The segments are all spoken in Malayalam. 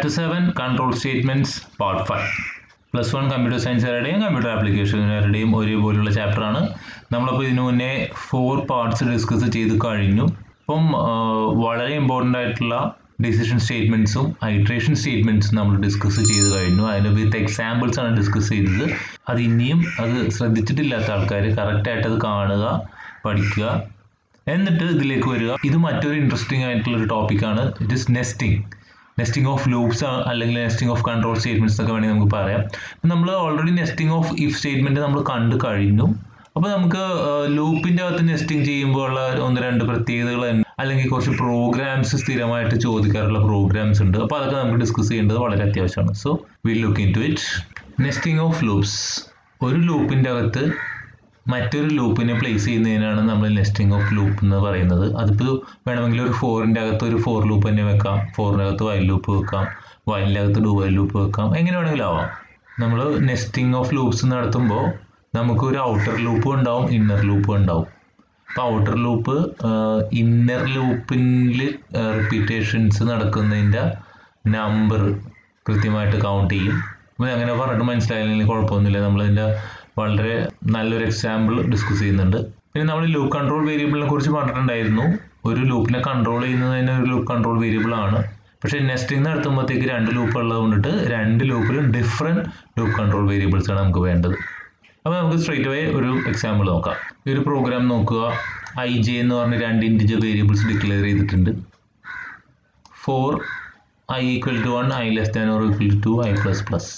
Chapter seven control statements part five plus one computer സയൻസുകാരുടെയും കമ്പ്യൂട്ടർ ആപ്ലിക്കേഷനുകാരുടെയും ഒരേപോലുള്ള ചാപ്റ്ററാണ് നമ്മളപ്പോൾ ഇതിനു മുന്നേ ഫോർ പാർട്സ് ഡിസ്കസ് ചെയ്ത് കഴിഞ്ഞു അപ്പം ആ, വളരെ ഇമ്പോർട്ടൻ്റ് ആയിട്ടുള്ള ഡിസിഷൻ സ്റ്റേറ്റ്മെൻറ്റ്സും ഐട്രേഷൻ സ്റ്റേറ്റ്മെൻറ്റ്സും നമ്മൾ ഡിസ്കസ് ചെയ്ത് കഴിഞ്ഞു അതിന് വിത്ത് എക്സാമ്പിൾസ് ആണ് ഡിസ്കസ് ചെയ്തത് അത് ഇനിയും അത് ശ്രദ്ധിച്ചിട്ടില്ലാത്ത ആൾക്കാർ കറക്റ്റായിട്ട് അത് കാണുക പഠിക്കുക എന്നിട്ട് ഇതിലേക്ക് വരിക ഇത് മറ്റൊരു ഇൻട്രസ്റ്റിംഗ് ആയിട്ടുള്ള ഒരു ടോപ്പിക്കാണ് it is nesting nesting of loops അല്ലെങ്കിൽ നെസ്റ്റിംഗ് ഓഫ് കൺട്രോൾ സ്റ്റേറ്റ്മെന്റ്സ് എന്നൊക്കെ വേണമെങ്കിൽ നമുക്ക് പറയാം നമ്മൾ already nesting of if statement നമ്മൾ കണ്ടു കഴിഞ്ഞു അപ്പോൾ നമുക്ക് ലൂപ്പിന്റെ അകത്ത് നെസ്റ്റിംഗ് ചെയ്യുമ്പോൾ ഉള്ള ഒന്ന് രണ്ട് പ്രത്യേകതകൾ ഉണ്ട്. അല്ലെങ്കിൽ കുറച്ച് പ്രോഗ്രാംസ് സ്ഥിരമായിട്ട് ചോദിക്കാറുള്ള പ്രോഗ്രാംസ് ഉണ്ട് അപ്പോൾ അതൊക്കെ നമുക്ക് ഡിസ്കസ് ചെയ്യേണ്ടത് വളരെ അത്യാവശ്യമാണ് so will look into it nesting of loops ഒരു ലൂപ്പിന്റെ അകത്ത് മറ്റൊരു ലൂപ്പിനെ പ്ലേസ് ചെയ്യുന്നതിനാണ് നമ്മൾ നെസ്റ്റിംഗ് ഓഫ് ലൂപ്പ് എന്ന് പറയുന്നത് അതിപ്പോൾ വേണമെങ്കിൽ ഒരു ഫോറിൻ്റെ അകത്ത് ഒരു ഫോർ ലൂപ്പ് തന്നെ വെക്കാം ഫോറിൻ്റെ അകത്ത് വൈൽ ലൂപ്പ് വെക്കാം വൈലിൻ്റെ അകത്ത് ഡു വൈൽ ലൂപ്പ് വെക്കാം എങ്ങനെ വേണമെങ്കിലും ആവാം നമ്മൾ നെസ്റ്റിംഗ് ഓഫ് ലൂപ്സ് നടത്തുമ്പോൾ നമുക്ക് ഒരു ഔട്ടർ ലൂപ്പും ഉണ്ടാവും ഇന്നർ ലൂപ്പും ഉണ്ടാവും അപ്പോൾ ഔട്ടർ ലൂപ്പ് ഇന്നർ ലൂപ്പിൽ റിപ്പീറ്റേഷൻസ് നടക്കുന്നതിൻ്റെ നമ്പർ കൃത്യമായിട്ട് കൗണ്ട് ചെയ്യും അപ്പോൾ അങ്ങനെ പറഞ്ഞിട്ട് മനസ്സിലായില്ലെങ്കിൽ കുഴപ്പമൊന്നുമില്ല നമ്മളതിൻ്റെ വളരെ നല്ലൊരു എക്സാമ്പിൾ ഡിസ്കസ് ചെയ്യുന്നുണ്ട് പിന്നെ നമ്മൾ ലൂപ്പ് കൺട്രോൾ വേരിയബിളിനെ കുറിച്ച് പറഞ്ഞിട്ടുണ്ടായിരുന്നു ഒരു ലൂപ്പിനെ കൺട്രോൾ ചെയ്യുന്നത് തന്നെ ഒരു ലൂപ്പ് കൺട്രോൾ വേരിയബിൾ ആണ് പക്ഷേ നെസ്റ്റിംഗ് നടത്തുമ്പോഴത്തേക്ക് രണ്ട് ലൂപ്പ് ഉള്ളത് കൊണ്ടിട്ട് രണ്ട് ലൂപ്പിലും ഡിഫറെൻറ്റ് ലൂപ്പ് കൺട്രോൾ വേരിയബിൾസ് ആണ് നമുക്ക് വേണ്ടത് അപ്പോൾ നമുക്ക് സ്ട്രേറ്റ് അവേ ഒരു എക്സാമ്പിൾ നോക്കാം ഈ ഒരു പ്രോഗ്രാം നോക്കുക ഐ ജെ എന്ന് പറഞ്ഞ രണ്ട് ഇൻറ്റിജർ വേരിയബിൾസ് ഡിക്ലെയർ ചെയ്തിട്ടുണ്ട് for I equal to one I less than or equal to I plus plus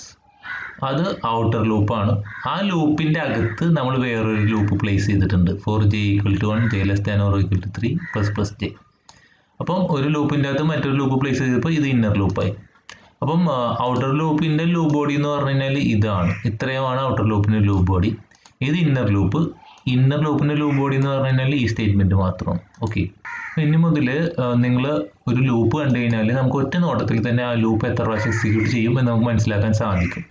അത് ഔട്ടർ ലൂപ്പാണ് ആ ലൂപ്പിൻ്റെ അകത്ത് നമ്മൾ വേറൊരു ലൂപ്പ് പ്ലേസ് ചെയ്തിട്ടുണ്ട് for J equal to one J less than or equal to three plus plus J അപ്പം ഒരു ലൂപ്പിൻ്റെ അകത്ത് മറ്റൊരു ലൂപ്പ് പ്ലേസ് ചെയ്തപ്പോൾ ഇത് ഇന്നർ ലൂപ്പായി അപ്പം ഔട്ടർ ലൂപ്പിൻ്റെ ലൂപ്പ് ബോഡി എന്ന് പറഞ്ഞു കഴിഞ്ഞാൽ ഇതാണ് ഇത്രയുമാണ് ഔട്ടർ ലൂപ്പിൻ്റെ ലൂപ്പ് ബോഡി ഇത് ഇന്നർ ലൂപ്പ് ഇന്നർ ലൂപ്പിൻ്റെ ലൂപ്പ് ബോഡി എന്ന് പറഞ്ഞു കഴിഞ്ഞാൽ ഈ സ്റ്റേറ്റ്മെൻറ്റ് മാത്രം ഓക്കെ ഇനി മുതൽ നിങ്ങൾ ഒരു ലൂപ്പ് കണ്ടു കഴിഞ്ഞാൽ നമുക്ക് ഒറ്റ നോട്ടത്തിൽ തന്നെ ആ ലൂപ്പ് എത്ര പ്രാവശ്യം എക്സിക്യൂട്ട് ചെയ്യും എന്ന് നമുക്ക് മനസ്സിലാക്കാൻ സാധിക്കും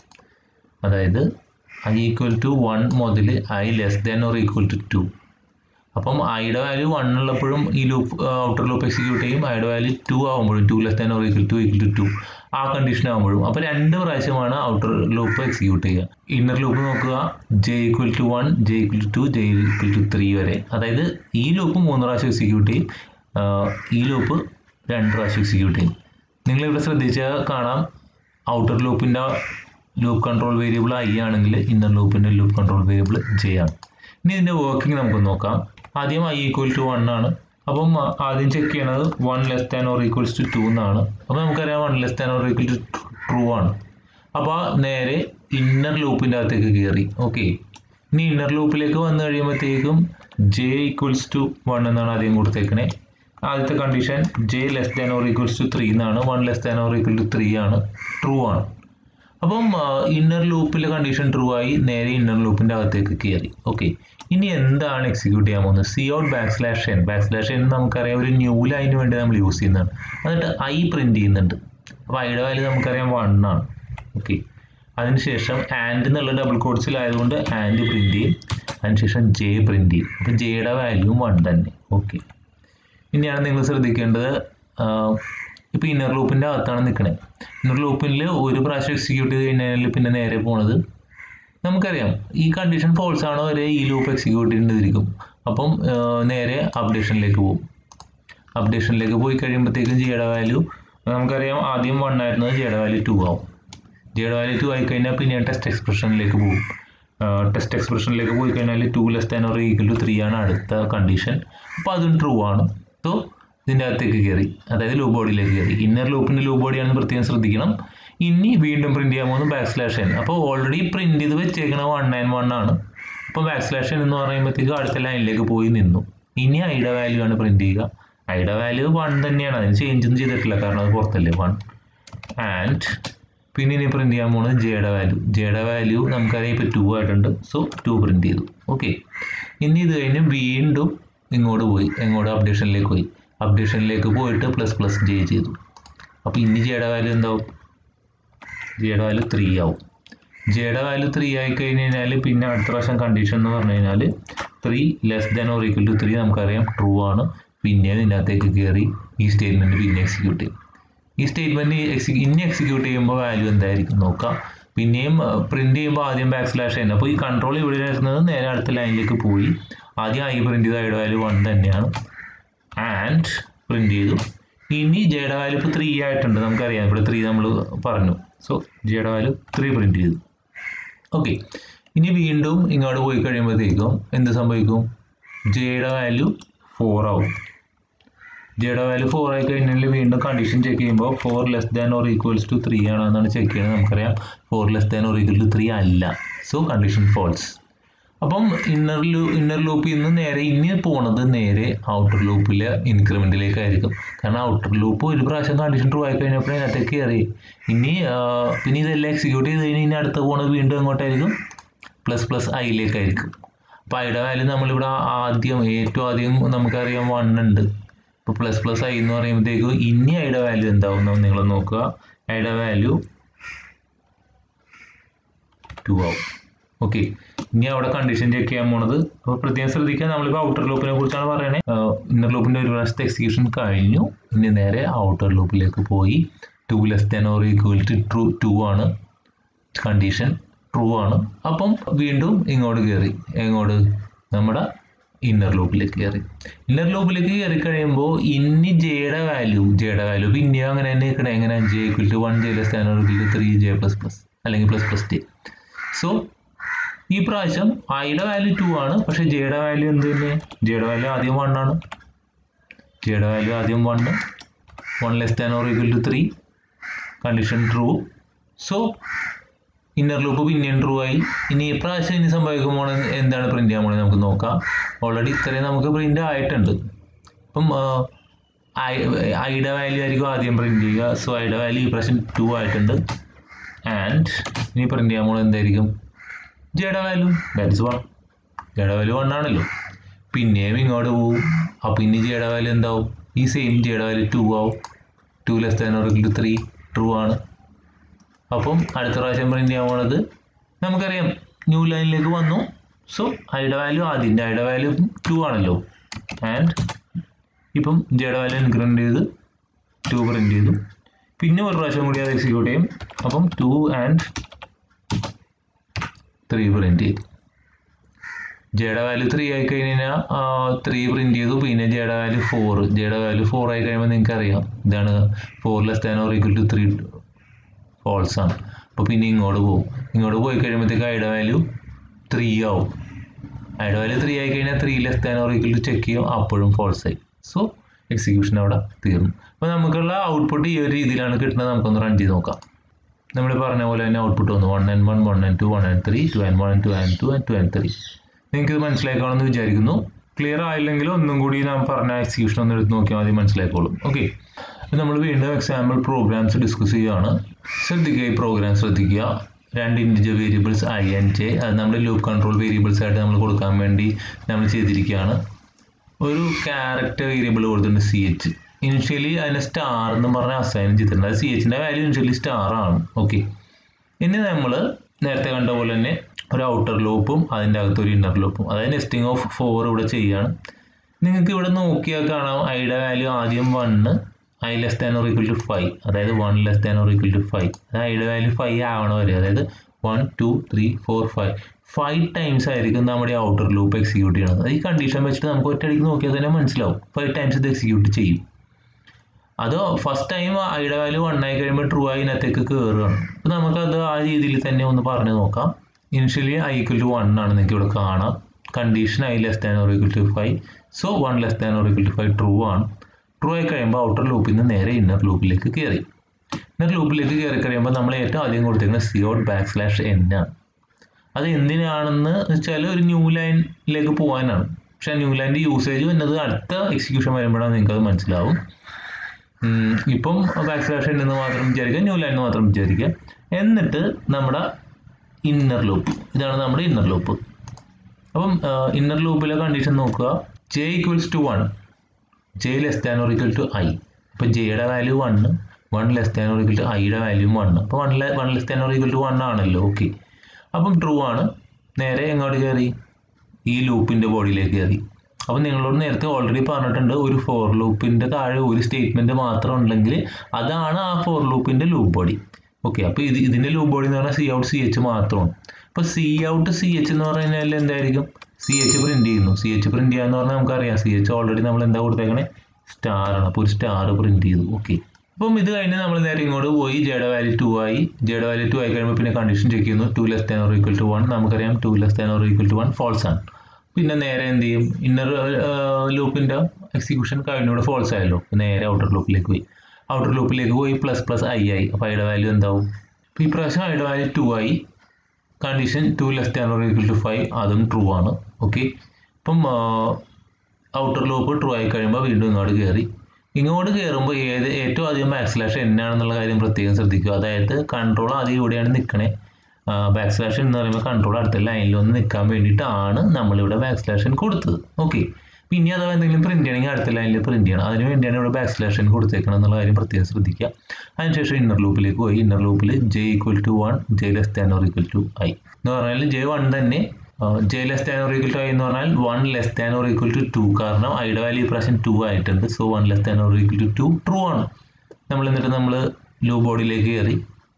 അതായത് ഐ ഈക്വൽ ടു വൺ മുതൽ I less than or equal to two അപ്പം ഐയുടെ വാല്യൂ വൺ ഉള്ളപ്പോഴും ഈ ലൂപ്പ് ഔട്ടർ ലൂപ്പ് എക്സിക്യൂട്ട് ചെയ്യും ഐയുടെ വാല്യൂ ടു ആകുമ്പോഴും two less than or equal to equal to two ആ കണ്ടീഷൻ ആകുമ്പോഴും അപ്പോൾ രണ്ട് പ്രാവശ്യമാണ് ഔട്ടർ ലൂപ്പ് എക്സിക്യൂട്ട് ചെയ്യുക ഇന്നർ ലൂപ്പ് നോക്കുക J equal to one J equal to two J equal to three വരെ അതായത് ഈ ലൂപ്പ് മൂന്ന് പ്രാവശ്യം എക്സിക്യൂട്ട് ചെയ്യും ആ, ഈ ലൂപ്പ് രണ്ട് പ്രാവശ്യം എക്സിക്യൂട്ട് ചെയ്യും നിങ്ങളിവിടെ ശ്രദ്ധിച്ചാൽ കാണാം ഔട്ടർ ലൂപ്പിൻ്റെ ലൂപ്പ് കൺട്രോൾ വേരിയബിൾ ഐ ആണെങ്കിൽ ഇന്നർ ലൂപ്പിൻ്റെ ലൂപ്പ് കൺട്രോൾ വേരിയബിൾ ജെ ആണ് ഇനി ഇതിൻ്റെ വർക്കിംഗ് നമുക്ക് നോക്കാം ആദ്യം ഐ ഈക്വൽ ടു വൺ ആണ് അപ്പം ആ, ആദ്യം ചെക്ക് ചെയ്യണത് one less than or equals to two എന്നാണ് അപ്പോൾ നമുക്കറിയാം one less than or equal to true ആണ് അപ്പോൾ നേരെ ഇന്നർ ലൂപ്പിൻ്റെ അകത്തേക്ക് കയറി ഓക്കെ ഇനി ഇന്നർ ലൂപ്പിലേക്ക് വന്നു കഴിയുമ്പോഴത്തേക്കും ജെ ഈക്വൽസ് ടു വൺ എന്നാണ് ആദ്യം കൊടുത്തേക്കണേ ആദ്യത്തെ condition J less than or equals to three എന്നാണ് one less than or equal to three ആണ് ട്രൂ ആണ് അപ്പം ഇന്നർ ലൂപ്പിലെ കണ്ടീഷൻ ട്രൂ ആയി നേരെ ഇന്നർ ലൂപ്പിന്റെ അകത്തേക്ക് കയറി ഓക്കെ ഇനി എന്താണ് എക്സിക്യൂട്ട് ചെയ്യാൻ പോകുന്നത് C out backslash N backslash N നമുക്കറിയാം ഒരു ന്യൂ ലൈന് വേണ്ടി നമ്മൾ യൂസ് ചെയ്യുന്നതാണ് എന്നിട്ട് ഐ പ്രിന്റ് ചെയ്യുന്നുണ്ട് അപ്പോൾ ഐയുടെ വാല്യൂ നമുക്കറിയാം വൺ ആണ് ഓക്കെ അതിനുശേഷം ആൻഡ് എന്നുള്ള ഡബിൾ കോഡ്സിലായതുകൊണ്ട് ആൻഡ് പ്രിന്റ് ചെയ്യും അതിനുശേഷം ജെ പ്രിന്റ് ചെയ്യും അപ്പോൾ ജെയുടെ വാല്യൂ വൺ തന്നെ ഓക്കെ ഇനിയാണ് നിങ്ങൾ ശ്രദ്ധിക്കേണ്ടത് ഇപ്പോൾ ഇന്നർ ലൂപ്പിൻ്റെ അകത്താണ് നിൽക്കണേ ഇന്നർ ലൂപ്പിൽ ഒരു പ്രാവശ്യം എക്സിക്യൂട്ട് ചെയ്ത് കഴിഞ്ഞാൽ പിന്നെ നേരെ പോണത് നമുക്കറിയാം ഈ കണ്ടീഷൻ ഫോൾസ് ആണോ വരെ ഈ ലൂപ്പ് എക്സിക്യൂട്ട് ചെയ്യേണ്ടതിരിക്കും അപ്പം ആ, നേരെ അപ്ഡേഷനിലേക്ക് പോകും അപ്ഡേഷനിലേക്ക് പോയി കഴിയുമ്പോഴത്തേക്കും ജിയുടെ വാല്യൂ നമുക്കറിയാം ആദ്യം വൺ ആയിരുന്നത് ജിയുടെ വാല്യൂ ടു ആവും ജിയുടെ വാല്യൂ ടു ആയി കഴിഞ്ഞാൽ പിന്നെ ടെസ്റ്റ് എക്സ്പ്രഷനിലേക്ക് പോകും ടെസ്റ്റ് എക്സ്പ്രഷനിലേക്ക് പോയി കഴിഞ്ഞാൽ two less than or equal to three ആണ് അടുത്ത കണ്ടീഷൻ അപ്പോൾ അതും ട്രൂ ആണ് സോ ഇതിൻ്റെ അകത്തേക്ക് കയറി അതായത് ലൂപ്പ് ബോഡിയിലേക്ക് കയറി ഇന്നർ ലൂപ്പിൻ്റെ ലൂപ്പ് ബോഡിയാണെന്ന് പ്രത്യേകം ശ്രദ്ധിക്കണം ഇനി വീണ്ടും പ്രിന്റ് ചെയ്യാൻ പോകുന്നത് ബാക്ക് സ്ലാഷ് എൻ അപ്പോൾ ഓൾറെഡി പ്രിന്റ് ചെയ്ത് വെച്ചേക്കണ വൺ നയൻ വൺ ആണ് അപ്പോൾ ബാക്ക് സ്ലാഷ് എൻ എന്ന് പറയുമ്പോഴത്തേക്ക് അടുത്ത ലൈനിലേക്ക് പോയി നിന്നു ഇനി ഐയുടെ വാല്യൂ ആണ് പ്രിന്റ് ചെയ്യുക ഐയുടെ വാല്യൂ വൺ തന്നെയാണ് അതിന് ചേഞ്ച് ഒന്നും ചെയ്തിട്ടില്ല കാരണം അത് പുറത്തല്ലേ വൺ ആൻഡ് പിന്നെ ഇനി പ്രിന്റ് ചെയ്യാൻ പോകുന്നത് ജെയുടെ വാല്യൂ ജെയുടെ വാല്യൂ നമുക്കറിയാം ഇപ്പോൾ ടു ആയിട്ടുണ്ട് സോ ടു പ്രിന്റ് ചെയ്തു ഓക്കെ ഇനി ഇത് കഴിഞ്ഞ് വീണ്ടും ഇങ്ങോട്ട് പോയി എങ്ങോട്ട് അപ്ഡേഷനിലേക്ക് പോയി അപ്ഡേഷനിലേക്ക് പോയിട്ട് പ്ലസ് പ്ലസ് ജെ ചെയ്തു അപ്പോൾ ഇനി ജെയുടെ വാല്യൂ എന്താവും ജെയുടെ വാല്യൂ ത്രീ ആവും ജെയുടെ വാല്യൂ ത്രീ ആയി കഴിഞ്ഞ് കഴിഞ്ഞാൽ പിന്നെ അടുത്ത പ്രാവശ്യം കണ്ടീഷൻ എന്ന് പറഞ്ഞു കഴിഞ്ഞാൽ three less than or equal to three നമുക്കറിയാം ട്രൂ ആണ് പിന്നെ ഇതിനകത്തേക്ക് കയറി ഈ സ്റ്റേറ്റ്മെൻറ്റ് പിന്നെ എക്സിക്യൂട്ട് ചെയ്യും ഈ സ്റ്റേറ്റ്മെന്റ് ഇനി എക്സിക്യൂട്ട് ചെയ്യുമ്പോൾ വാല്യൂ എന്തായിരിക്കും നോക്കാം പിന്നെയും പ്രിന്റ് ചെയ്യുമ്പോൾ ആദ്യം ബാക്ക് സ്ലാഷ് തന്നെ അപ്പോൾ ഈ കൺട്രോൾ ഇവിടെ വരുന്നത് നേരെ അടുത്ത ലൈനിലേക്ക് പോയി ആദ്യം ഐ പ്രിന്റ് ചെയ്ത ഐയുടെ വാല്യൂ വൺ തന്നെയാണ് ആൻഡ് പ്രിന്റ് ചെയ്തു ഇനി ജയുടെ വാല്യൂ ഇപ്പോൾ ത്രീ ആയിട്ടുണ്ട് നമുക്കറിയാം ഇവിടെ ത്രീ നമ്മൾ പറഞ്ഞു സോ ജയുടെ വാല്യൂ ത്രീ പ്രിന്റ് ചെയ്തു ഓക്കെ ഇനി വീണ്ടും ഇങ്ങോട്ട് പോയി കഴിയുമ്പോഴത്തേക്കും എന്ത് സംഭവിക്കും ജയുടെ വാല്യൂ ഫോർ ആവും ജയുടെ വാല്യൂ ഫോർ ആയി കഴിഞ്ഞാൽ വീണ്ടും കണ്ടീഷൻ ചെക്ക് ചെയ്യുമ്പോൾ four less than or equals to three ആണെന്നാണ് ചെക്ക് ചെയ്യുന്നത് നമുക്കറിയാം four less than or equal to three അല്ല സോ കണ്ടീഷൻ ഫോൾസ് അപ്പം ഇന്നർ ലൂ ഇന്നർ ലൂപ്പിൽ നിന്ന് നേരെ ഇനി പോണത് നേരെ ഔട്ടർ ലൂപ്പിലെ ഇൻക്രിമെന്റിലേക്കായിരിക്കും കാരണം ഔട്ടർ ലൂപ്പ് ഒരു പ്രാവശ്യം കണ്ടീഷൻ ട്രൂ ആയി കഴിഞ്ഞപ്പോൾ അതിനകത്തേക്ക് കയറി ഇനി ആ, പിന്നെ ഇതെല്ലാം എക്സിക്യൂട്ട് ചെയ്ത് കഴിഞ്ഞാൽ ഇനി അടുത്ത പോണത് വീണ്ടും എങ്ങോട്ടായിരിക്കും പ്ലസ് പ്ലസ് ഐയിലേക്കായിരിക്കും അപ്പോൾ ഐയുടെ വാല്യൂ നമ്മളിവിടെ ആദ്യം ഏറ്റവും ആദ്യം നമുക്കറിയാം വൺ ഉണ്ട് ഇപ്പോൾ പ്ലസ് പ്ലസ് ഐ എന്ന് പറയുമ്പോഴത്തേക്കും ഇനി ഐയുടെ വാല്യൂ എന്താവും എന്ന് നിങ്ങൾ നോക്കുക ഐയുടെ വാല്യൂ ടു ആവും ഓക്കെ ഇനി അവിടെ കണ്ടീഷൻ ചെക്ക് ചെയ്യാൻ പോണത് അപ്പോൾ പ്രത്യേകം ശ്രദ്ധിക്കുക നമ്മളിപ്പോൾ ഔട്ടർ ലൂപ്പിനെ കുറിച്ചാണ് പറയണേ ഇന്നർ ലൂപ്പിൻ്റെ ഒരു പ്രാവശ്യത്തെ എക്സിക്യൂഷൻ കഴിഞ്ഞു ഇനി നേരെ ഔട്ടർ ലൂപ്പിലേക്ക് പോയി two less than or equal to true two ആണ് കണ്ടീഷൻ ട്രൂ ആണ് അപ്പം വീണ്ടും ഇങ്ങോട്ട് കയറി എങ്ങോട്ട് നമ്മുടെ ഇന്നർ ലൂപ്പിലേക്ക് കയറി ഇന്നർ ലൂപ്പിലേക്ക് കയറി കഴിയുമ്പോൾ ഇനി ജെയുടെ വാല്യൂ ജെയുടെ വാല്യൂ പിന്നെയും അങ്ങനെ തന്നെ നിൽക്കണേ എങ്ങനെ J equal to one J less than or equal to three J plus plus അല്ലെങ്കിൽ പ്ലസ് പ്ലസ് ജെ സോ ഈ പ്രാവശ്യം ഐയുടെ വാല്യൂ ടു ആണ് പക്ഷെ ജെയുടെ വാല്യൂ എന്ത് തന്നെ ജെയുടെ വാല്യൂ ആദ്യം വൺ ആണ് ജെയുടെ വാല്യൂ ആദ്യം one one less than or equal to three condition true so inner loop പിന്നെയും ട്രൂ ആയി ഇനി ഈ പ്രാവശ്യം ഇനി സംഭവിക്കുമ്പോൾ എന്താണ് പ്രിന്റ് ചെയ്യാൻ പോണത് നമുക്ക് നോക്കാം ഓൾറെഡി ഇത്രയും നമുക്ക് പ്രിന്റ് ആയിട്ടുണ്ട് ഇപ്പം ഐയുടെ വാല്യൂ ആയിരിക്കും ആദ്യം പ്രിന്റ് ചെയ്യുക സോ ഐയുടെ വാല്യൂ ഈ പ്രാവശ്യം ടു ആയിട്ടുണ്ട് ആൻഡ് ഇനി പ്രിന്റ് ചെയ്യാൻ പോണത് എന്തായിരിക്കും ജെയുടെ വാല്യൂ ദാറ്റ്സ് വൺ ജെയുടെ വാല്യൂ വൺ ആണല്ലോ പിന്നെയും ഇങ്ങോട്ട് പോവും അപ്പോൾ ഇനി ജെയുടെ വാല്യൂ എന്താവും ഈ സെയിം ജെയുടെ വാല്യൂ ടു ആവും two less than or two three true ആണ് അപ്പം അടുത്ത പ്രാവശ്യം പ്രിന്റ് ചെയ്യാൻ പോണത് നമുക്കറിയാം ന്യൂ ലൈനിലേക്ക് വന്നു സോ ഐയുടെ വാല്യൂ ആദ്യം ഐയുടെ വാല്യൂ ടു ആണല്ലോ ആൻഡ് ഇപ്പം ജെയുടെ വാല്യൂ ഇൻക്രിമെന്റ് ചെയ്ത് ടു പ്രിന്റ് ചെയ്തു പിന്നെ ഒരു പ്രാവശ്യം കൂടി അത് എക്സിക്യൂട്ട് ചെയ്യും അപ്പം ടു ആൻഡ് ത്രീ പ്രിന്റ് ചെയ്തു ജെയുടെ വാല്യൂ ത്രീ ആയി കഴിഞ്ഞാൽ ത്രീ പ്രിന്റ് ചെയ്തു പിന്നെ ജെയുടെ വാല്യൂ ഫോർ ജെയുടെ വാല്യൂ ഫോർ ആയി കഴിയുമ്പോൾ നിങ്ങൾക്ക് അറിയാം ഇതാണ് four less than or equal to three false ആണ് അപ്പോൾ പിന്നെ ഇങ്ങോട്ട് പോകും ഇങ്ങോട്ട് പോയി കഴിയുമ്പോഴത്തേക്ക് ഐയുടെ വാല്യൂ ത്രീ ആവും ഐയുടെ വാല്യൂ ത്രീ ആയി കഴിഞ്ഞാൽ three less than or equal to check ചെയ്യും അപ്പോഴും ഫോൾസ് ആയി സോ എക്സിക്യൂഷൻ അവിടെ തീർന്നു അപ്പോൾ നമുക്കുള്ള ഔട്ട്പുട്ട് ഈ ഒരു രീതിയിലാണ് കിട്ടുന്നത് നമുക്കൊന്ന് റൺ ചെയ്ത് നോക്കാം നമ്മൾ പറഞ്ഞ പോലെ തന്നെ ഔട്ട്പുട്ട് വന്നു one and one one and two one and three two and one two and two and two and three നിങ്ങൾക്ക് ഇത് മനസ്സിലാക്കാമെന്ന് വിചാരിക്കുന്നു ക്ലിയർ ആയില്ലെങ്കിൽ ഒന്നും കൂടി നാം പറഞ്ഞ എക്സിക്യൂഷൻ ഒന്ന് എടുത്ത് നോക്കിയാൽ മതി മനസ്സിലാക്കോളും ഓക്കെ നമ്മൾ വീണ്ടും എക്സാമ്പിൾ പ്രോഗ്രാംസ് ഡിസ്കസ് ചെയ്യുകയാണ് ശ്രദ്ധിക്കുക ഈ പ്രോഗ്രാം ശ്രദ്ധിക്കുക രണ്ട് integer variables I and J അത് നമ്മുടെ ലൂപ്പ് കൺട്രോൾ വേരിയബിൾസ് ആയിട്ട് നമ്മൾ കൊടുക്കാൻ വേണ്ടി നമ്മൾ ചെയ്തിരിക്കുകയാണ് ഒരു ക്യാരക്ടർ വേരിയബിൾ കൊടുത്തിട്ടുണ്ട് സി എച്ച് ഇനിഷ്യലി അതിനെ സ്റ്റാർ എന്ന് പറഞ്ഞ് അസൈൻ ചെയ്തിട്ടുണ്ട് അത് സി എച്ചിൻ്റെ വാല്യൂ ഇനിഷ്യലി സ്റ്റാർ ആണ് ഓക്കെ ഇനി നമ്മൾ നേരത്തെ കണ്ട പോലെ തന്നെ ഒരു ഔട്ടർ ലൂപ്പും അതിൻ്റെ അകത്ത് ഒരു ഇന്നർ ലൂപ്പും അതായത് നെസ്റ്റിംഗ് ഓഫ് ഫോർ ഇവിടെ ചെയ്യുകയാണ് നിങ്ങൾക്ക് ഇവിടെ നോക്കിയാൽ കാണാം ഐയുടെ വാല്യൂ ആദ്യം one I less than or equal to five അതായത് one less than or equal to five അത് ഐയുടെ വാല്യൂ ഫൈവ് ആവണ വരെ അതായത് one two three four five five times ആയിരിക്കും നമ്മുടെ ഔട്ടർ ലൂപ്പ് എക്സിക്യൂട്ട് ചെയ്യണത് ഈ കണ്ടീഷൻ വെച്ചിട്ട് നമുക്ക് ഒറ്റയടിക്ക് നോക്കിയാൽ തന്നെ മനസ്സിലാവും ഫൈവ് ടൈംസ് ഇത് എക്സിക്യൂട്ട് ചെയ്യും അത് ഫസ്റ്റ് ടൈം ഐയുടെ വാല്യൂ വൺ ആയി കഴിയുമ്പോൾ ട്രൂ ആയി ഇതിനകത്തേക്ക് കയറുകയാണ് അപ്പോൾ നമുക്കത് ആ രീതിയിൽ തന്നെ ഒന്ന് പറഞ്ഞു നോക്കാം initially I equal to one ആണ് നിങ്ങൾക്ക് ഇവിടെ കാണാം condition I less than or equal to five so one less than or equal to five true ആണ് ട്രൂ ആയി കഴിയുമ്പോൾ ഔട്ടർ ലൂപ്പിൽ നിന്ന് നേരെ ഇന്നർ ലൂപ്പിലേക്ക് കയറി ഇന്നർ ലൂപ്പിലേക്ക് കയറി കഴിയുമ്പോൾ നമ്മൾ ഏറ്റവും ആദ്യം കൊടുത്തിരിക്കുന്നത് C out backslash N ആണ് അത് എന്തിനാണെന്ന് വെച്ചാൽ ഒരു ന്യൂ ലൈനിലേക്ക് പോകാനാണ് പക്ഷേ ന്യൂ ലൈനിൻ്റെ യൂസേജ് വരുന്നത് അടുത്ത എക്സിക്യൂഷൻ വരുമ്പോഴാണ് നിങ്ങൾക്ക് അത് മനസ്സിലാവും ഉം, ഇപ്പം ബാക്ക് സ്ലാഷ് എന്ന് മാത്രം വിചാരിക്കുക ന്യൂ ലൈൻ എന്ന് മാത്രം വിചാരിക്കുക എന്നിട്ട് നമ്മുടെ ഇന്നർ ലൂപ്പ് ഇതാണ് നമ്മുടെ ഇന്നർ ലൂപ്പ് അപ്പം ഇന്നർ ലൂപ്പിലെ കണ്ടീഷൻ നോക്കുക J equals to one J less than or equal to I അപ്പോൾ ജെയുടെ value one one less than or equal to ഐയുടെ വാല്യൂ വണ്ണ് അപ്പോൾ one one less than or equal to one ആണല്ലോ ഓക്കെ അപ്പം ട്രൂ ആണ് നേരെ എങ്ങോട്ട് കയറി ഈ ലൂപ്പിൻ്റെ ബോഡിയിലേക്ക് കയറി അപ്പോൾ നിങ്ങളോട് നേരത്തെ ഓൾറെഡി പറഞ്ഞിട്ടുണ്ട് ഒരു ഫോർ ലൂപ്പിൻ്റെ താഴെ ഒരു സ്റ്റേറ്റ്മെൻറ്റ് മാത്രം ഉണ്ടെങ്കിൽ അതാണ് ആ ഫോർ ലൂപ്പിൻ്റെ ലൂപ്പ് ബോഡി ഓക്കെ അപ്പോൾ ഇത് ഇതിൻ്റെ ലൂപ്പ് ബോഡി എന്ന് പറഞ്ഞാൽ സി ഔട്ട് സി എച്ച് മാത്രമാണ് അപ്പോൾ സി ഔട്ട് സി എച്ച് എന്ന് പറഞ്ഞു കഴിഞ്ഞാൽ എന്തായിരിക്കും സി എച്ച് പ്രിന്റ് ചെയ്യുന്നു സി എച്ച് പ്രിന്റ് ചെയ്യാന്ന് പറഞ്ഞാൽ നമുക്കറിയാം സി എച്ച് ഓൾറെഡി നമ്മൾ എന്താ കൊടുത്തേക്കണേ സ്റ്റാർ ആണ് അപ്പോൾ ഒരു സ്റ്റാർ പ്രിന്റ് ചെയ്തു ഓക്കെ അപ്പം ഇത് കഴിഞ്ഞ് നമ്മൾ നേരെ ഇങ്ങോട്ട് പോയി ജെയുടെ വാല്യൂ ടു ആയി ജെയുടെ വാല്യൂ ടു ആയി കഴിയുമ്പോൾ പിന്നെ കണ്ടീഷൻ ചെക്ക് ചെയ്യുന്നു two less than or equal to one നമുക്കറിയാം two less than or equal to one false ആണ് പിന്നെ നേരെ എന്ത് ചെയ്യും ഇന്നർ ലൂപ്പിൻ്റെ എക്സിക്യൂഷൻ കഴിഞ്ഞൂടെ ഫോൾസ് ആയല്ലോ നേരെ ഔട്ടർ ലൂപ്പിലേക്ക് പോയി ഔട്ടർ ലൂപ്പിലേക്ക് പോയി പ്ലസ് പ്ലസ് ഐ ആയി അപ്പോൾ ഐയുടെ വാല്യൂ എന്താവും അപ്പോൾ ഈ പ്രാവശ്യം ഐയുടെ വാല്യൂ ടു ആയി condition two less than or equal to five അതും ട്രൂ ആണ് ഓക്കെ ഇപ്പം ഔട്ടർ ലൂപ്പ് ട്രൂ ആയി കഴിയുമ്പോൾ വീണ്ടും ഇങ്ങോട്ട് കയറി ഇങ്ങോട്ട് കയറുമ്പോൾ ഏത് ഏറ്റവും അധികം ബാക്ക് സ്ലാഷ് എന്നാണെന്നുള്ള കാര്യം പ്രത്യേകം ശ്രദ്ധിക്കുക അതായത് കൺട്രോൾ ആദ്യം ഇവിടെയാണ് നിൽക്കണേ ബാക്ക് സ്ലാഷ് എന്ന് പറയുമ്പോൾ കൺട്രോൾ അടുത്ത ലൈനിൽ ഒന്ന് നിൽക്കാൻ വേണ്ടിയിട്ടാണ് നമ്മളിവിടെ ബാക്ക് സ്ലാഷൻ കൊടുത്തത് ഓക്കെ പിന്നെ അഥവാ എന്തെങ്കിലും പ്രിന്റ് ചെയ്യണമെങ്കിൽ അടുത്ത ലൈനിൽ പ്രിന്റ് ചെയ്യണം അതിന് വേണ്ടിയാണ് ഇവിടെ ബാക്ക് സ്ലാഷൻ കൊടുത്തേക്കണം എന്നുള്ള കാര്യം പ്രത്യേകം ശ്രദ്ധിക്കുക അതിനുശേഷം ഇന്നർ ലൂപ്പിലേക്ക് പോയി ഇന്നർ ലൂപ്പിൽ J equal to one J less than or equal to I എന്ന് പറഞ്ഞാൽ ജെ വൺ തന്നെ J less than or equal to I എന്ന് പറഞ്ഞാൽ one less than or equal to two കാരണം ഐയുടെ വാല്യൂ ഇപ്രാവശ്യം ടു ആയിട്ടുണ്ട് so one less than or equal to two true ആണ് നമ്മൾ എന്നിട്ട് നമ്മൾ ലൂ ബോഡിയിലേക്ക് കയറി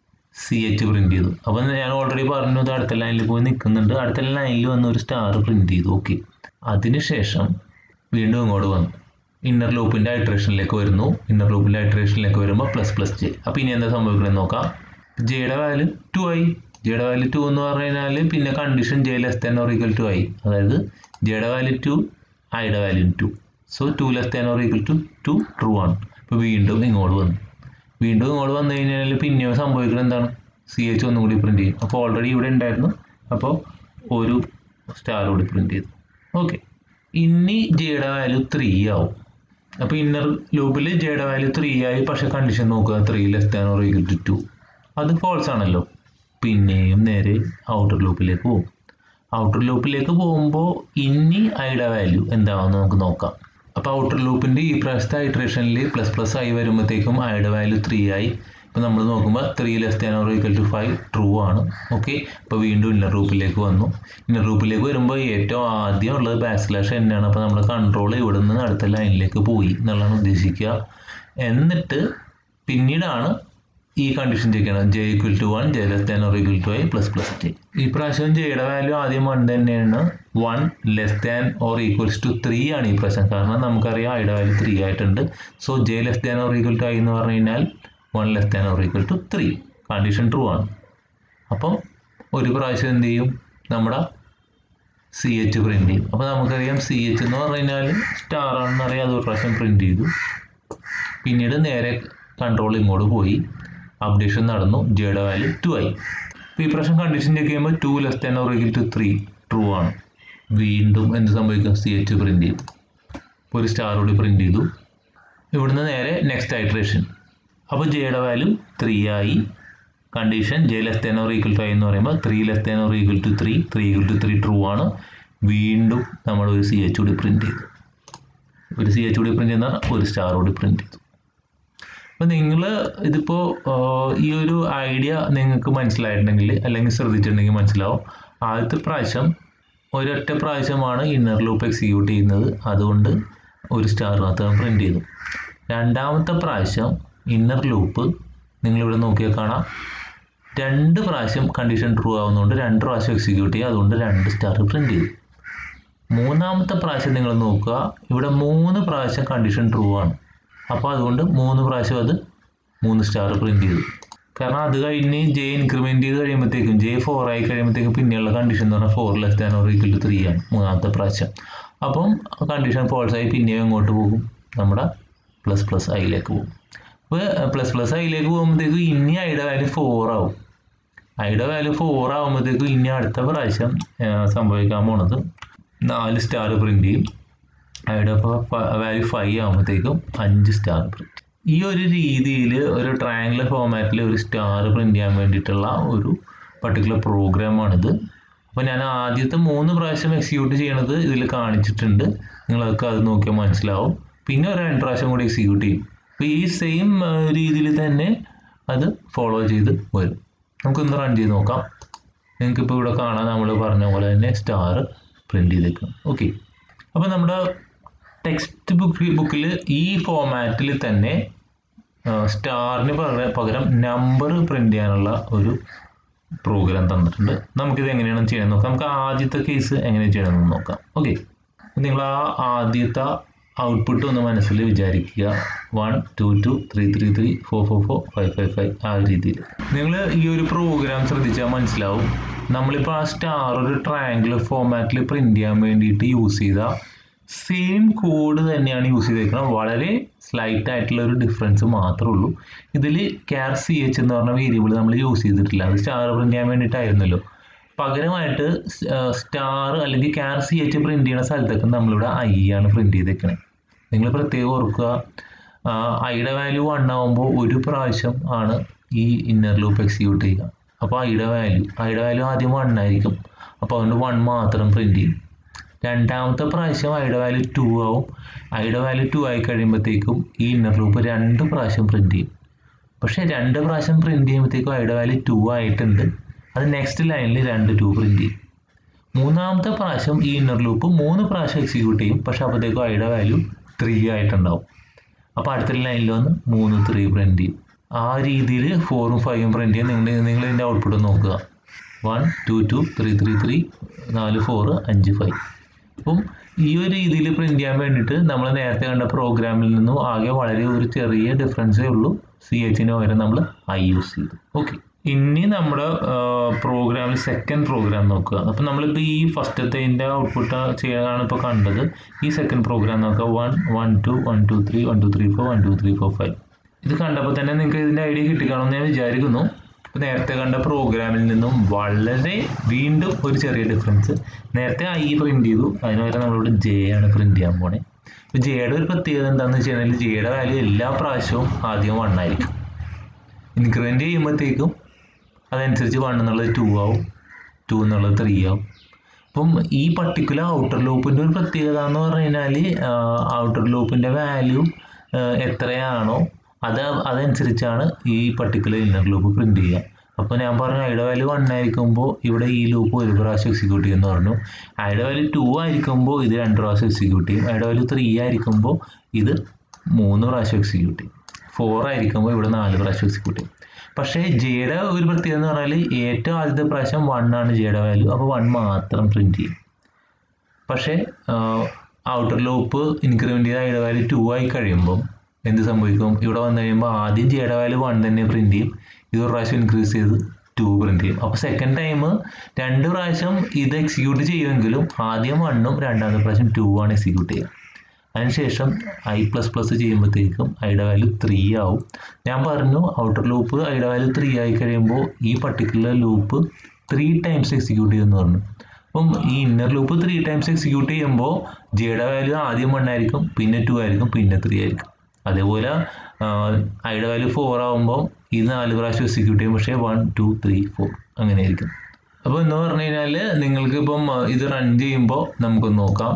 സി എച്ച് പ്രിന്റ് ചെയ്തു അപ്പം ഞാൻ ഓൾറെഡി പറഞ്ഞു ഇത് അടുത്ത ലൈനിൽ പോയി നിൽക്കുന്നുണ്ട് അടുത്ത ലൈനിൽ വന്ന് ഒരു സ്റ്റാർ പ്രിന്റ് ചെയ്തു ഓക്കെ അതിനുശേഷം വീണ്ടും ഇങ്ങോട്ട് വന്നു ഇന്നർ ലൂപ്പിൻ്റെ ഐട്രേഷനിലേക്ക് വരുന്നു ഇന്നർ ലൂപ്പിൻ്റെ ഐട്രേഷനിലേക്ക് വരുമ്പോൾ പ്ലസ് പ്ലസ് ജെ അപ്പോൾ ഇനി എന്താ സംഭവിക്കണമെന്ന് നോക്കാം ജെയുടെ വാല്യൂ ടു ആയി ജെയുടെ വാല്യൂ ടു എന്ന് പറഞ്ഞു കഴിഞ്ഞാൽ പിന്നെ condition J less than or equal to ആയി അതായത് ജെയുടെ വാല്യൂ ടു ഐയുടെ value two so two less than or equal to two true ആണ് ഇപ്പോൾ വീണ്ടും ഇങ്ങോട്ട് വന്നു വീണ്ടും ഇങ്ങോട്ട് വന്നു കഴിഞ്ഞാൽ പിന്നെയും സംഭവിക്കുന്നത് എന്താണ് സി എച്ച് ഒന്നും കൂടി പ്രിന്റ് ചെയ്യും അപ്പോൾ ഓൾറെഡി ഇവിടെ ഉണ്ടായിരുന്നു അപ്പോൾ ഒരു സ്റ്റാർ കൂടി പ്രിന്റ് ചെയ്തു ഓക്കെ ഇനി ജെയുടെ വാല്യൂ ത്രീ ആവും അപ്പോൾ ഇന്നർ ലൂപ്പിൽ ജെയുടെ വാല്യൂ ത്രീ ആയി പക്ഷേ കണ്ടീഷൻ നോക്കുക three less than or equal to two അത് ഫോൾസ് ആണല്ലോ പിന്നെയും നേരെ ഔട്ടർ ലൂപ്പിലേക്ക് പോകും ഔട്ടർ ലൂപ്പിലേക്ക് പോകുമ്പോൾ ഇനി ഐയുടെ വാല്യൂ എന്താണെന്ന് നമുക്ക് നോക്കാം അപ്പോൾ ഔട്ടർ ലൂപ്പിൻ്റെ ഈ പ്രാവശ്യത്തെ ഐട്രേഷനിൽ പ്ലസ് പ്ലസ് ആയി വരുമ്പോഴത്തേക്കും ഐയുടെ വാല്യൂ ത്രീ ആയി ഇപ്പോൾ നമ്മൾ നോക്കുമ്പോൾ three less than or equal to five true ആണ് ഓക്കെ ഇപ്പോൾ വീണ്ടും ഇന്നർ ലൂപ്പിലേക്ക് വന്നു ഇന്നർ ലൂപ്പിലേക്ക് വരുമ്പോൾ ഏറ്റവും ആദ്യം ഉള്ളത് ബാക്ക് സ്ലാഷ് തന്നെയാണ് അപ്പോൾ നമ്മുടെ കൺട്രോൾ ഇവിടെ നിന്ന് അടുത്ത ലൈനിലേക്ക് പോയി എന്നുള്ളതാണ് ഉദ്ദേശിക്കുക എന്നിട്ട് പിന്നീടാണ് ഈ കണ്ടീഷൻ ചെക്ക് ചെയ്യണം J equal to one J less than or equal to I plus plus J ഈ പ്രാവശ്യം ജെയുടെ വാല്യൂ ആദ്യം വൺ തന്നെയാണ് one less than or equals to three ആണ് ഈ പ്രാവശ്യം കാരണം നമുക്കറിയാം ഐയുടെ വാല്യൂ ത്രീ ആയിട്ടുണ്ട് so J less than or equal to I എന്ന് പറഞ്ഞു കഴിഞ്ഞാൽ one less than or equal to three condition true ആണ് അപ്പം ഒരു പ്രാവശ്യം എന്ത് ചെയ്യും നമ്മുടെ സി എച്ച് പ്രിന്റ് ചെയ്യും അപ്പോൾ നമുക്കറിയാം സി എച്ച് എന്ന് പറഞ്ഞു കഴിഞ്ഞാൽ സ്റ്റാർ ആണെന്ന് അറിയാം അത് ഒരു പ്രാവശ്യം പ്രിന്റ് ചെയ്തു പിന്നീട് നേരെ കൺട്രോൾ ഇങ്ങോട്ട് പോയി അപ്ഡേഷൻ നടന്നു ജെയുടെ വാല്യൂ ടു ആയി അപ്പോൾ ഈ പ്രാവശ്യം കണ്ടീഷൻ ചെക്ക് ചെയ്യുമ്പോൾ two less than or equal to three true ആണ് വീണ്ടും എന്ത് സംഭവിക്കും സി എച്ച് പ്രിന്റ് ചെയ്തു ഇപ്പോൾ ഒരു സ്റ്റാർ കൂടി പ്രിന്റ് ചെയ്തു ഇവിടുന്ന് നേരെ നെക്സ്റ്റ് ഐട്രേഷൻ അപ്പോൾ ജെയുടെ വാല്യൂ ത്രീ ആയി condition J less than or equal to I എന്ന് പറയുമ്പോൾ three less than or equal to three three equal to three true ആണ് വീണ്ടും നമ്മൾ ഒരു സി എച്ച് കൂടി പ്രിന്റ് ചെയ്തു ഒരു സി എച്ച് കൂടി പ്രിന്റ് ചെയ്യുന്ന ഒരു സ്റ്റാർ കൂടി പ്രിന്റ് ചെയ്തു അപ്പോൾ നിങ്ങൾ ഇതിപ്പോൾ ഈ ഒരു ഐഡിയ നിങ്ങൾക്ക് മനസ്സിലായിട്ടുണ്ടെങ്കിൽ അല്ലെങ്കിൽ ശ്രദ്ധിച്ചിട്ടുണ്ടെങ്കിൽ മനസ്സിലാവും ആദ്യത്തെ പ്രാവശ്യം ഒരൊറ്റ പ്രാവശ്യമാണ് ഇന്നർ ലൂപ്പ് എക്സിക്യൂട്ട് ചെയ്യുന്നത് അതുകൊണ്ട് ഒരു സ്റ്റാർ മാത്രം പ്രിന്റ് ചെയ്തു രണ്ടാമത്തെ പ്രാവശ്യം ഇന്നർ ലൂപ്പ് നിങ്ങളിവിടെ നോക്കിയാൽ കാണാം രണ്ട് പ്രാവശ്യം കണ്ടീഷൻ ട്രൂ ആവുന്നതുകൊണ്ട് രണ്ട് പ്രാവശ്യം എക്സിക്യൂട്ട് ചെയ്യുക അതുകൊണ്ട് രണ്ട് സ്റ്റാർ പ്രിന്റ് ചെയ്തു മൂന്നാമത്തെ പ്രാവശ്യം നിങ്ങൾ നോക്കുക ഇവിടെ മൂന്ന് പ്രാവശ്യം കണ്ടീഷൻ ട്രൂ ആണ് അപ്പോൾ അതുകൊണ്ട് മൂന്ന് പ്രാവശ്യം അത് മൂന്ന് സ്റ്റാർ പ്രിന്റ് ചെയ്തു കാരണം അത് കഴിഞ്ഞ് ജെ ഇൻക്രിമെന്റ് ചെയ്ത് കഴിയുമ്പോഴത്തേക്കും ജെ ഫോർ ആയി കഴിയുമ്പോഴത്തേക്കും പിന്നെയുള്ള കണ്ടീഷൻ എന്ന് പറഞ്ഞാൽ four less than or equal to three ആണ് മൂന്നാമത്തെ പ്രാവശ്യം അപ്പം കണ്ടീഷൻ ഫോൾസ് ആയി പിന്നെയും എങ്ങോട്ട് പോകും നമ്മുടെ പ്ലസ് പ്ലസ് ഐയിലേക്ക് പോകും അപ്പോൾ പ്ലസ് പ്ലസ് ഐയിലേക്ക് പോകുമ്പോഴത്തേക്കും ഇനി ഐയുടെ വാല്യൂ ഫോർ ആവും ഐയുടെ വാല്യൂ ഫോർ ആകുമ്പോഴത്തേക്കും ഇനി അടുത്ത പ്രാവശ്യം സംഭവിക്കാൻ പോണത് നാല് സ്റ്റാർ പ്രിന്റ് ചെയ്യും ഐയുടെ വാല്യൂ ഫൈവ് ആകുമ്പോഴത്തേക്കും അഞ്ച് സ്റ്റാർ പ്രിന്റ് ഈ ഒരു രീതിയിൽ ഒരു ട്രയാങ്കുലർ ഫോമാറ്റിൽ ഒരു സ്റ്റാർ പ്രിന്റ് ചെയ്യാൻ വേണ്ടിയിട്ടുള്ള ഒരു പർട്ടിക്കുലർ പ്രോഗ്രാമാണിത് അപ്പോൾ ഞാൻ ആദ്യത്തെ മൂന്ന് പ്രാവശ്യം എക്സിക്യൂട്ട് ചെയ്യണത് ഇതിൽ കാണിച്ചിട്ടുണ്ട് നിങ്ങൾക്ക് അത് നോക്കിയാൽ മനസ്സിലാവും പിന്നെ ഒരു രണ്ട് പ്രാവശ്യം കൂടി എക്സിക്യൂട്ട് ചെയ്യും അപ്പോൾ ഈ സെയിം രീതിയിൽ തന്നെ അത് ഫോളോ ചെയ്ത് വരും നമുക്കൊന്ന് റൺ ചെയ്ത് നോക്കാം നിങ്ങൾക്കിപ്പോൾ ഇവിടെ കാണാൻ നമ്മൾ പറഞ്ഞ പോലെ തന്നെ സ്റ്റാർ പ്രിന്റ് ചെയ്തേക്കും ഓക്കെ അപ്പോൾ നമ്മുടെ ടെക്സ്റ്റ് ബുക്ക് ബുക്കിൽ ഈ ഫോമാറ്റിൽ തന്നെ സ്റ്റാറിന് പകരം പകരം നമ്പർ പ്രിന്റ് ചെയ്യാനുള്ള ഒരു പ്രോഗ്രാം തന്നിട്ടുണ്ട് നമുക്കിത് എങ്ങനെയാണ് ചെയ്യണം നോക്കാം നമുക്ക് ആദ്യത്തെ കേസ് എങ്ങനെ ചെയ്യണമെന്ന് നോക്കാം ഓക്കെ നിങ്ങൾ ആ ആദ്യത്തെ ഔട്ട്പുട്ട് ഒന്ന് മനസ്സിൽ വിചാരിക്കുക one two two three three three four four four five five five ആ ഒരു രീതിയിൽ നിങ്ങൾ ഈ ഒരു പ്രോഗ്രാം ശ്രദ്ധിച്ചാൽ മനസ്സിലാവും നമ്മളിപ്പോൾ ആ സ്റ്റാർ ഒരു ട്രയാങ്കിൾ ഫോമാറ്റിൽ പ്രിന്റ് ചെയ്യാൻ വേണ്ടിയിട്ട് യൂസ് ചെയ്ത സെയിം കോഡ് തന്നെയാണ് യൂസ് ചെയ്തേക്കുന്നത് വളരെ സ്ലൈറ്റ് ആയിട്ടുള്ള ഒരു ഡിഫറൻസ് മാത്രമേ ഉള്ളൂ ഇതിൽ ക്യാർ സി എച്ച് എന്ന് പറഞ്ഞ വേരിയബിൾ നമ്മൾ യൂസ് ചെയ്തിട്ടില്ല അത് സ്റ്റാർ പ്രിന്റ് ചെയ്യാൻ വേണ്ടിയിട്ടായിരുന്നല്ലോ പകരമായിട്ട് സ്റ്റാർ അല്ലെങ്കിൽ ക്യാർ സി എച്ച് പ്രിന്റ് ചെയ്യുന്ന സ്ഥലത്തൊക്കെ നമ്മളിവിടെ ഐ ആണ് പ്രിന്റ് ചെയ്തേക്കണേ നിങ്ങൾ പ്രത്യേകം ഓർക്കുക ഐയുടെ വാല്യൂ വൺ ആകുമ്പോൾ ഒരു പ്രാവശ്യം ആണ് ഈ ഇന്നർ ലൂപ്പ് എക്സിക്യൂട്ട് ചെയ്യുക അപ്പോൾ ഐയുടെ വാല്യൂ ഐയുടെ വാല്യൂ ആദ്യം വൺ ആയിരിക്കും അപ്പോൾ അതുകൊണ്ട് വൺ മാത്രം പ്രിന്റ് ചെയ്യും രണ്ടാമത്തെ പ്രാവശ്യം ഐയുടെ വാല്യൂ ടു ആവും ഐയുടെ വാല്യൂ ടു ആയി കഴിയുമ്പോഴത്തേക്കും ഈ ഇന്നർ ലൂപ്പ് രണ്ട് പ്രാവശ്യം പ്രിന്റ് ചെയ്യും പക്ഷേ രണ്ട് പ്രാവശ്യം പ്രിന്റ് ചെയ്യുമ്പോഴത്തേക്കും ഐയുടെ വാല്യൂ ടു ആയിട്ടുണ്ട് അത് നെക്സ്റ്റ് ലൈനിൽ രണ്ട് ടു പ്രിന്റ് ചെയ്യും മൂന്നാമത്തെ പ്രാവശ്യം ഈ ഇന്നർ ലൂപ്പ് മൂന്ന് പ്രാവശ്യം എക്സിക്യൂട്ട് ചെയ്യും പക്ഷെ അപ്പോഴത്തേക്കും ഐയുടെ വാല്യൂ ത്രീ ആയിട്ടുണ്ടാവും അപ്പോൾ അടുത്ത ലൈനിൽ വന്ന് മൂന്ന് ത്രീ പ്രിന്റ് ചെയ്യും ആ രീതിയിൽ ഫോറും ഫൈവും പ്രിന്റ് ചെയ്യും നിങ്ങൾ നിങ്ങൾ ഇതിൻ്റെ ഔട്ട്പുട്ട് നോക്കുക one two two three three three നാല് ഫോറ് അഞ്ച് ഫൈവ് അപ്പം ഈ ഒരു രീതിയിൽ പ്രിന്റ് ചെയ്യാൻ വേണ്ടിയിട്ട് നമ്മൾ നേരത്തെ കണ്ട പ്രോഗ്രാമിൽ നിന്നും ആകെ വളരെ ഒരു ചെറിയ ഡിഫറൻസേ ഉള്ളൂ സി എച്ചിന് പകരം നമ്മൾ ഐ യൂസ് ചെയ്തു ഓക്കെ ഇനി നമ്മുടെ പ്രോഗ്രാമിൽ സെക്കൻഡ് പ്രോഗ്രാം നോക്കുക അപ്പം നമ്മളിപ്പോൾ ഈ ഫസ്റ്റത്തെ ഔട്ട്പുട്ട് ചെയ്യാനാണ് ഇപ്പോൾ കണ്ടത് ഈ സെക്കൻഡ് പ്രോഗ്രാം നോക്കുക one one two one two three one two three four one two three four five ഇത് കണ്ടപ്പോൾ തന്നെ നിങ്ങൾക്ക് ഇതിൻ്റെ ഐഡിയ കിട്ടിക്കാണെന്ന് ഞാൻ വിചാരിക്കുന്നു ഇപ്പോൾ നേരത്തെ കണ്ട പ്രോഗ്രാമിൽ നിന്നും വളരെ വീണ്ടും ഒരു ചെറിയ ഡിഫറൻസ് നേരത്തെ ഐ പ്രിന്റ് ചെയ്തു അതിന് പകരം നമ്മളിവിടെ ജെ ആണ് പ്രിന്റ് ചെയ്യാൻ പോണേ ഇപ്പോൾ ജെയുടെ ഒരു പ്രത്യേകത എന്താണെന്ന് വെച്ച് കഴിഞ്ഞാൽ ജെയുടെ വാല്യൂ എല്ലാ പ്രാവശ്യവും ആദ്യം വൺ ആയിരിക്കും ഇൻക്രിമെൻറ്റ് ചെയ്യുമ്പോഴത്തേക്കും അതനുസരിച്ച് വൺ എന്നുള്ളത് ടു ആവും ടു എന്നുള്ളത് ത്രീ ആവും അപ്പം ഈ പർട്ടിക്കുലർ ഔട്ടർ ലൂപ്പിൻ്റെ ഒരു പ്രത്യേകത എന്ന് പറഞ്ഞു കഴിഞ്ഞാൽ ഔട്ടർ ലൂപ്പിൻ്റെ വാല്യൂ എത്രയാണോ അത് അതനുസരിച്ചാണ് ഈ പർട്ടിക്കുലർ ഇന്നർ ലൂപ്പ് പ്രിന്റ് ചെയ്യുക അപ്പോൾ ഞാൻ പറഞ്ഞു ഐയുടെ വാല്യൂ വൺ ആയിരിക്കുമ്പോൾ ഇവിടെ ഈ ലൂപ്പ് ഒരു പ്രാവശ്യം എക്സിക്യൂട്ട് ചെയ്യുമെന്ന് പറഞ്ഞു ഐയുടെ വാല്യൂ ടു ആയിരിക്കുമ്പോൾ ഇത് രണ്ട് പ്രാവശ്യം എക്സിക്യൂട്ട് ചെയ്യും ഐയുടെ വാല്യൂ ത്രീ ആയിരിക്കുമ്പോൾ ഇത് മൂന്ന് പ്രാവശ്യം എക്സിക്യൂട്ട് ചെയ്യും ഫോർ ആയിരിക്കുമ്പോൾ ഇവിടെ നാല് പ്രാവശ്യം എക്സിക്യൂട്ട് ചെയ്യും പക്ഷേ ജെയുടെ ഒരു പ്രത്യേകത എന്ന് പറഞ്ഞാൽ ഏറ്റവും ആദ്യത്തെ പ്രാവശ്യം വൺ ആണ് ജെയുടെ വാല്യൂ അപ്പോൾ വൺ മാത്രം പ്രിന്റ് ചെയ്യും പക്ഷേ ഔട്ടർ ലൂപ്പ് ഇൻക്രിമെൻ്റ് ചെയ്ത ഐയുടെ വാല്യൂ ടു ആയി കഴിയുമ്പോൾ എന്ത് സംഭവിക്കും ഇവിടെ വന്നു കഴിയുമ്പോൾ ആദ്യം ജെയുടെ വാല്യൂ വൺ തന്നെ പ്രിന്റ് ചെയ്യും ഇത് ഒരു പ്രാവശ്യം ഇൻക്രീസ് ചെയ്ത് ടു പ്രിന്റ് ചെയ്യും അപ്പോൾ സെക്കൻഡ് ടൈം രണ്ട് പ്രാവശ്യം ഇത് എക്സിക്യൂട്ട് ചെയ്യുമെങ്കിലും ആദ്യം വണ്ണും രണ്ടാമത്തെ പ്രാവശ്യം ടു ആണ് എക്സിക്യൂട്ട് ചെയ്യുക അതിനുശേഷം ഐ പ്ലസ് പ്ലസ് ചെയ്യുമ്പോഴത്തേക്കും ഐയുടെ വാല്യൂ ത്രീ ആവും ഞാൻ പറഞ്ഞു ഔട്ടർ ലൂപ്പ് ഐയുടെ വാല്യൂ ത്രീ ആയി കഴിയുമ്പോൾ ഈ particular loop three times execute ചെയ്യുമെന്ന് പറഞ്ഞു അപ്പം ഈ inner loop three times execute ചെയ്യുമ്പോൾ ജിയുടെ വാല്യൂ ആദ്യം വൺ ആയിരിക്കും പിന്നെ ടു ആയിരിക്കും പിന്നെ ത്രീ ആയിരിക്കും അതേപോലെ ഐയുടെ വാല്യൂ ഫോർ ആകുമ്പോൾ ഇത് നാല് പ്രാവശ്യം എക്സിക്യൂട്ട് ചെയ്യും പക്ഷേ വൺ ടു ത്രീ ഫോർ അങ്ങനെ ആയിരിക്കും അപ്പോൾ എന്ന് പറഞ്ഞു കഴിഞ്ഞാൽ നിങ്ങൾക്ക് ഇപ്പം ഇത് റൺ ചെയ്യുമ്പോൾ നമുക്കൊന്ന് നോക്കാം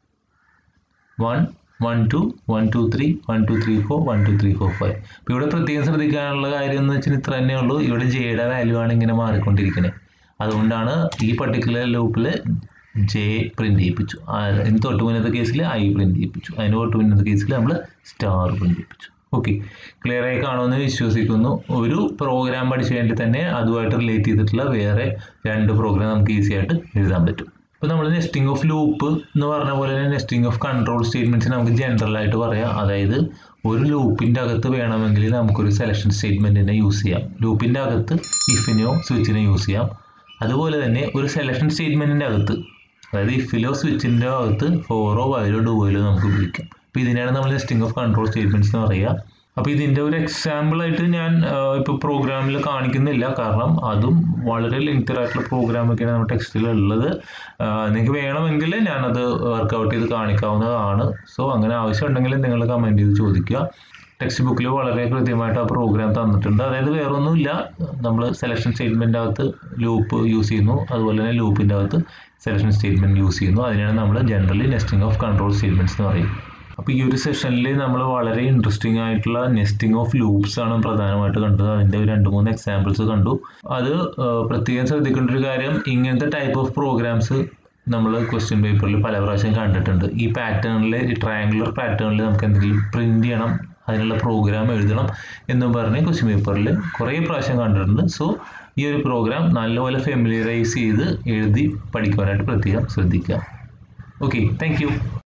one one two one two three one two three four one two three four five അപ്പോൾ ഇവിടെ പ്രത്യേകം ശ്രദ്ധിക്കാനുള്ള കാര്യം എന്ന് വെച്ചാൽ ഇത്ര തന്നെ ഉള്ളൂ ഇവിടെ ജെയുടെ വാല്യൂ ആണ് ഇങ്ങനെ മാറിക്കൊണ്ടിരിക്കുന്നത് അതുകൊണ്ടാണ് ഈ പർട്ടിക്കുലർ ലൂപ്പിൽ ജെ പ്രിന്റ് ചെയ്യിപ്പിച്ചു അതിന് തൊട്ട് മുന്നത്തെ കേസിൽ ഐ പ്രിന്റ് ചെയ്യിപ്പിച്ചു അതിന് തൊട്ട് മുന്നത്തെ കേസിൽ നമ്മൾ സ്റ്റാർ പ്രിന്റ് ചെയ്യിപ്പിച്ചു ഓക്കെ ക്ലിയർ ആയി കാണുമെന്ന് വിശ്വസിക്കുന്നു ഒരു പ്രോഗ്രാം പഠിച്ചു കഴിഞ്ഞിട്ട് തന്നെ അതുമായിട്ട് റിലേറ്റ് ചെയ്തിട്ടുള്ള വേറെ രണ്ട് പ്രോഗ്രാം നമുക്ക് ഈസി ആയിട്ട് എഴുതാൻ പറ്റും ഇപ്പോൾ നമ്മൾ നെസ്റ്റിംഗ് ഓഫ് ലൂപ്പ് എന്ന് പറഞ്ഞ പോലെ തന്നെ നെസ്റ്റിംഗ് ഓഫ് കൺട്രോൾ സ്റ്റേറ്റ്മെൻറ്റ്സ് നമുക്ക് ജനറൽ ആയിട്ട് പറയാം അതായത് ഒരു ലൂപ്പിൻ്റെ അകത്ത് വേണമെങ്കിൽ നമുക്കൊരു സെലക്ഷൻ സ്റ്റേറ്റ്മെൻറ്റിനെ യൂസ് ചെയ്യാം ലൂപ്പിൻ്റെ അകത്ത് ഇഫിനെയോ സ്വിച്ചിനെ യൂസ് ചെയ്യാം അതുപോലെ തന്നെ ഒരു സെലക്ഷൻ സ്റ്റേറ്റ്മെൻറ്റിൻ്റെ അകത്ത് അതായത് ഇഫിലോ സ്വിച്ചിൻ്റെ അകത്ത് ഫോറോ വയലോ ഡുവയിലോ നമുക്ക് ഉപയോഗിക്കാം അപ്പോൾ ഇതിനാണ് നമ്മൾ നെസ്റ്റിംഗ് ഓഫ് കൺട്രോൾ സ്റ്റേറ്റ്മെൻറ്റ്സ് എന്ന് പറയുക അപ്പോൾ ഇതിൻ്റെ ഒരു എക്സാമ്പിൾ ആയിട്ട് ഞാൻ ഇപ്പോൾ പ്രോഗ്രാമിൽ കാണിക്കുന്നില്ല കാരണം അതും വളരെ ലെങ്തർ ആയിട്ടുള്ള പ്രോഗ്രാമൊക്കെയാണ് നമ്മുടെ ടെക്സ്റ്റിൽ ഉള്ളത് നിങ്ങൾക്ക് വേണമെങ്കിൽ ഞാനത് വർക്കൗട്ട് ചെയ്ത് കാണിക്കാവുന്നതാണ് സോ അങ്ങനെ ആവശ്യമുണ്ടെങ്കിൽ നിങ്ങൾ കമൻറ്റ് ചെയ്ത് ചോദിക്കുക ടെക്സ്റ്റ് ബുക്കിൽ വളരെ കൃത്യമായിട്ട് ആ പ്രോഗ്രാം തന്നിട്ടുണ്ട് അതായത് വേറൊന്നുമില്ല നമ്മൾ സെലക്ഷൻ സ്റ്റേറ്റ്മെൻ്റ് അകത്ത് ലൂപ്പ് യൂസ് ചെയ്യുന്നു അതുപോലെ തന്നെ ലൂപ്പിൻ്റെ അകത്ത് സെലക്ഷൻ സ്റ്റേറ്റ്മെൻറ്റ് യൂസ് ചെയ്യുന്നു അതിനാണ് നമ്മൾ generally nesting of control statements എന്ന് പറയും അപ്പോൾ ഈ ഒരു സെഷനിൽ നമ്മൾ വളരെ ഇൻട്രസ്റ്റിംഗ് ആയിട്ടുള്ള നെസ്റ്റിംഗ് ഓഫ് ലൂപ്സ് ആണ് പ്രധാനമായിട്ട് കണ്ടത് അതിൻ്റെ ഒരു രണ്ട് മൂന്ന് എക്സാമ്പിൾസ് കണ്ടു അത് പ്രത്യേകം ശ്രദ്ധിക്കേണ്ട ഒരു കാര്യം ഇങ്ങനത്തെ ടൈപ്പ് ഓഫ് പ്രോഗ്രാംസ് നമ്മൾ ക്വസ്റ്റ്യൻ പേപ്പറിൽ പല പ്രാവശ്യം കണ്ടിട്ടുണ്ട് ഈ പാറ്റേണിൽ ഈ ട്രയാങ്കുലർ പാറ്റേണിൽ നമുക്ക് എന്തെങ്കിലും പ്രിന്റ് ചെയ്യണം അതിനുള്ള പ്രോഗ്രാം എഴുതണം എന്നും പറഞ്ഞ് ക്വസ്റ്റ്യൻ പേപ്പറിൽ കുറേ പ്രാവശ്യം കണ്ടിട്ടുണ്ട് സോ ഈ ഒരു പ്രോഗ്രാം നല്ലപോലെ ഫെമിലിയറൈസ് ചെയ്ത് എഴുതി പഠിക്കുവാനായിട്ട് പ്രത്യേകം ശ്രദ്ധിക്കുക ഓക്കെ താങ്ക്